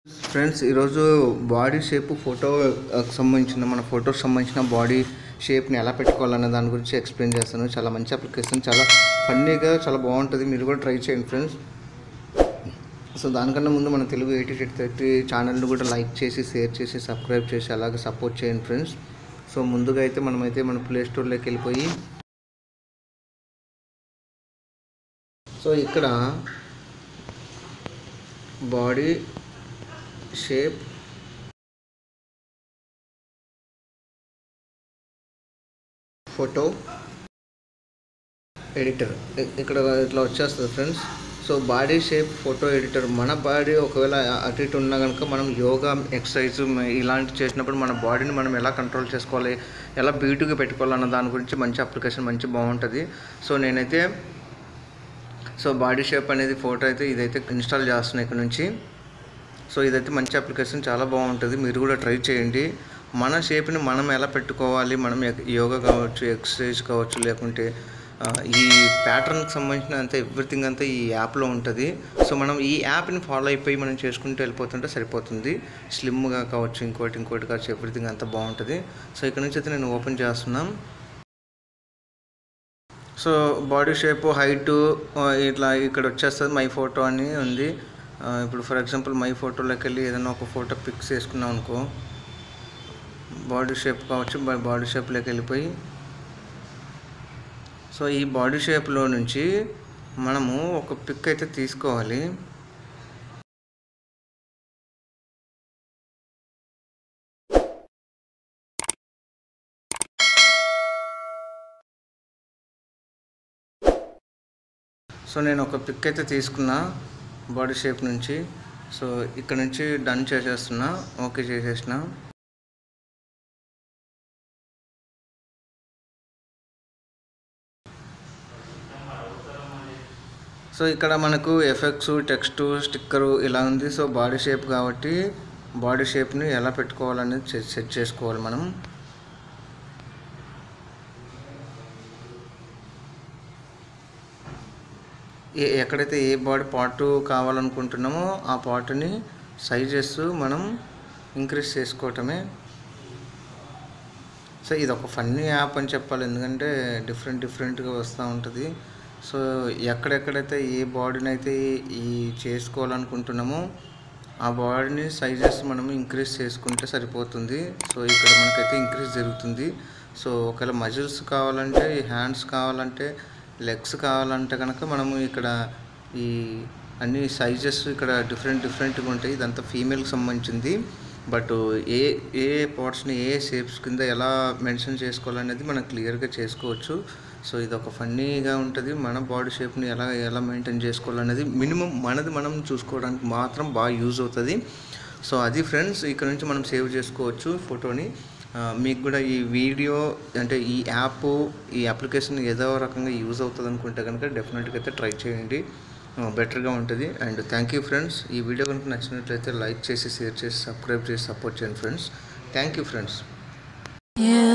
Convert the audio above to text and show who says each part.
Speaker 1: friends ఈరోజు body shape photo సంబంధించిన మన ఫోటోకి సంబంధించిన బాడీ షేప్ని ఎలా పెట్టుకోవాలనే దాని గురించి ఎక్స్ప్లెయిన్ చేస్తాను చాలా మంచి అప్లికేషన్ చాలా ఫన్నీగా చాలా బాగుంటుంది మీరు కూడా ట్రై చేయండి ఫ్రెండ్స్ సో దానికన్నా ముందు మన తెలుగు ఎయిటీ ఎయిట్ థర్టీ ఛానల్ని కూడా లైక్ చేసి షేర్ చేసి సబ్స్క్రైబ్ చేసి అలాగే సపోర్ట్ చేయండి ఫ్రెండ్స్ సో ముందుగా అయితే మనమైతే మన ప్లే స్టోర్లోకి వెళ్ళిపోయి సో ఇక్కడ బాడీ షేప్ ఫోటో ఎడిటర్ ఇ- ఇక్కడ ఇట్లా వచ్చేస్తుంది friends so body shape photo editor మన బాడీ ఒకవేళ అటు ఇటు ఉన్నా కనుక మనం యోగా ఎక్సర్సైజ్ ఇలాంటి చేసినప్పుడు మన బాడీని మనం ఎలా కంట్రోల్ చేసుకోవాలి ఎలా బ్యూటీగా పెట్టుకోవాలన్న దాని గురించి మంచి అప్లికేషన్ మంచి బాగుంటుంది సో నేనైతే సో బాడీ షేప్ అనేది ఫోటో అయితే ఇదైతే ఇన్స్టాల్ చేస్తున్నాను ఇక్కడ నుంచి సో ఇదైతే మంచి అప్లికేషన్ చాలా బాగుంటుంది మీరు కూడా ట్రై చేయండి మన షేప్ని మనం ఎలా పెట్టుకోవాలి మనం ఎక్- యోగా కావచ్చు ఎక్సర్సైజ్ కావచ్చు లేకుంటే ఆ, ఈ ప్యాటర్న్కి సంబంధించిన అంతా ఎవ్రీథింగ్ అంతా ఈ యాప్లో ఉంటుంది సో మనం ఈ యాప్ని ఫాలో అయిపోయి మనం చేసుకుంటూ వెళ్ళిపోతుంటే సరిపోతుంది స్లిమ్గా కావచ్చు ఇంకోటి ఇంకోటి కావచ్చు ఎవ్రీథింగ్ అంతా బాగుంటుంది సో ఇక్కడ నుంచి అయితే నేను ఓపెన్ చేస్తున్నాం సో బాడీ షేప్ హైట్ ఇట్లా ఇక్కడ వచ్చేస్తుంది మై ఫోటో అని ఉంది ఆ, ఇప్పుడు ఫర్ ఎగ్జాంపుల్ మై ఫోటోలోకి వెళ్ళి ఏదైనా ఒక ఫోటో పిక్స్ వేసుకున్నాం అనుకో బాడీ షేప్ కావచ్చు బా- బాడీ షేప్లోకి వెళ్ళిపోయి సో ఈ బాడీ షేప్లో నుంచి మనము ఒక పిక్ అయితే తీసుకోవాలి సో నేను ఒక పిక్ అయితే తీసుకున్నా బాడీ షేప్ నుంచి సో ఇక్కడ నుంచి డన్ చేసేస్తున్నా ఓకే చేసేసిన సో ఇక్కడ మనకు ఎఫెక్ట్స్ టెక్స్ట్ స్టిక్కరు ఇలా ఉంది సో బాడీ షేప్ కాబట్టి బాడీ షేప్ని ఎలా పెట్టుకోవాలనేది సెట్ సెట్ చేసుకోవాలి మనం ఏ ఎక్కడైతే ఏ బాడీ పార్ట్ కావాలనుకుంటున్నామో ఆ పార్ట్ని సైజెస్ మనం ఇంక్రీజ్ చేసుకోవటమే సో ఇది ఒక ఫన్నీ యాప్ అని చెప్పాలి ఎందుకంటే డిఫరెంట్ డిఫరెంట్గా వస్తూ ఉంటుంది సో ఎక్కడెక్కడైతే ఏ బాడీని అయితే ఈ చేసుకోవాలనుకుంటున్నామో ఆ బాడీని సైజెస్ మనం ఇంక్రీజ్ చేసుకుంటే సరిపోతుంది సో ఇక్కడ మనకైతే ఇంక్రీజ్ జరుగుతుంది సో ఒకవేళ మజిల్స్ కావాలంటే ఈ హ్యాండ్స్ కావాలంటే లెగ్స్ కావాలంటే కనుక మనము ఇక్కడ ఈ అన్ని సైజెస్ ఇక్కడ డిఫరెంట్ డిఫరెంట్గా ఉంటాయి ఇదంతా ఫీమేల్కి సంబంధించింది but A A పార్ట్స్ని A shapes కింద ఎలా మెన్షన్ చేసుకోవాలనేది మనం క్లియర్గా చేసుకోవచ్చు సో ఇది ఒక ఫన్నీగా ఉంటుంది మన బాడీ షేప్ని ఎలా ఎలా మెయింటైన్ చేసుకోవాలనేది మినిమం మనది మనం చూసుకోవడానికి మాత్రం బాగా యూజ్ అవుతుంది సో అది ఫ్రెండ్స్ ఇక్కడ నుంచి మనం సేవ్ చేసుకోవచ్చు ఫోటోని ఆ, మీకు కూడా ఈ వీడియో అంటే ఈ యాప్ ఈ అప్లికేషన్ ఏదో రకంగా యూజ్ అవుతుంది అనుకుంటే కనుక డెఫినెట్గా అయితే ట్రై చేయండి బెటర్గా ఉంటుంది అండ్ థ్యాంక్ యూ ఫ్రెండ్స్ ఈ వీడియో కనుక నచ్చినట్లయితే లైక్ చేసి షేర్ చేసి సబ్స్క్రైబ్ చేసి సపోర్ట్ చేయండి friends thank you friends
Speaker 2: You